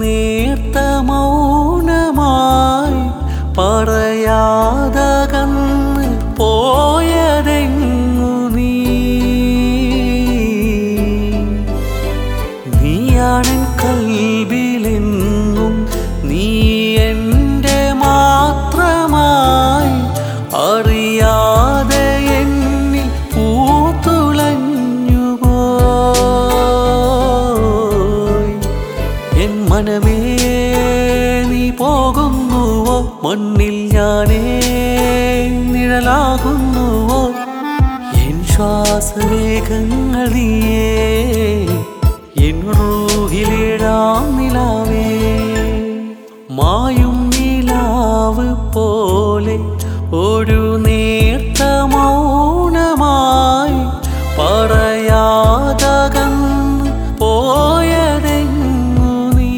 നേർത്ത മൗനമായി പറയാതകന്ന് പോയതെങ്ങു നീ നീയാണൻ കൽവിലെന്നും നീ എൻ്റെ മാത്രമായി അറിയാതെ എന്നിൽ പൂത്തുളഞ്ഞു പോയി എൻ മനമേ നീ പോകുന്നുവോ മണ്ണിൽ ഞാനേ നിഴലാകുന്നുവോ എൻ ശ്വാസവേഗങ്ങൾ നീയേ എൻ റൂഹിലിടാം നിലാവേ മായും നിലാവ് പോലെ ഒരു നേർത്ത മൗനമായി പറയാതകന്ന് പോയതെങ്ങു നീ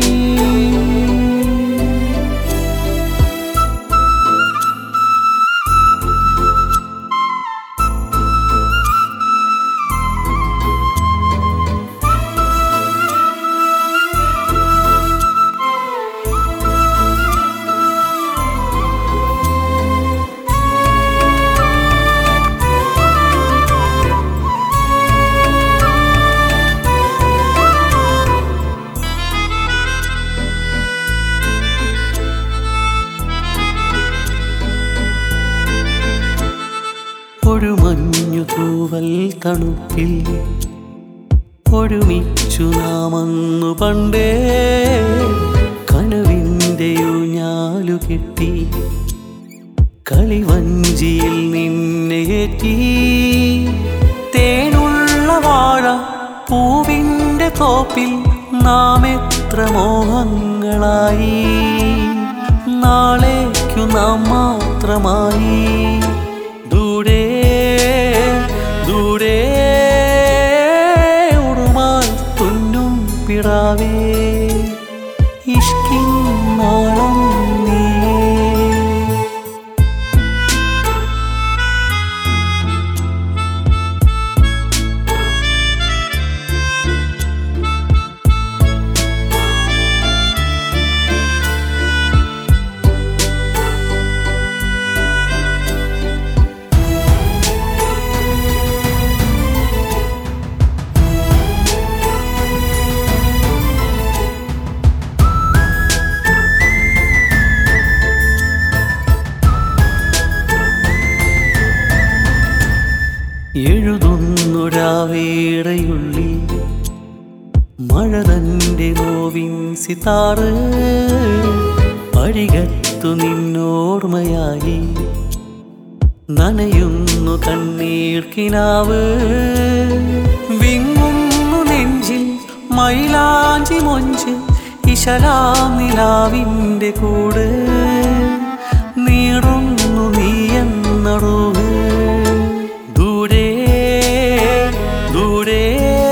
ഒരു മഞ്ഞു തൂവൽ തണുപ്പിൽ ഒരുമിച്ചു നാമന്നു പണ്ടേ കനവിൻ്റെ ഊഞ്ഞാലു കെട്ടി കളിവഞ്ചിയിൽ നിന്നെ ഏറ്റി തേനുള്ള വാഴ പൂവിൻ്റെ തോപ്പിൽ നാം എത്ര മോഹങ്ങളായി നാളേക്കു നാം മാത്രമായി ദൂരെ ദൂരെ ഉറുമാൽ തുന്നും പിറാവേ ഇഷ്കിൻ നാളം നീയേ എഴുതുന്നൊരാവേറെയുള്ളിൽ മഴ തൻ്റെ നോവിൻ സിതാറ് അഴികത്തു നിന്നോർമ്മയായി നനയുന്നു കണ്ണീർ കിനാവ് വിങ്ങുന്നു നെഞ്ചിൽ മൈലാഞ്ചി മൊഞ്ച് ഇശലാം നിലാവിൻ്റെ കൂട് നീറുന്നു നീ എന്നറൂവ് ദൂരെ ദൂരെ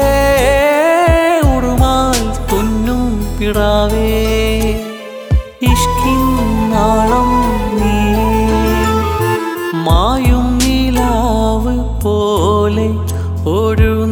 ഉറുമാൽ തുന്നും പിടാവേ ഇഷ്കിൻ നാളം നീ മായും നിലാവ് പോലെ ഒരു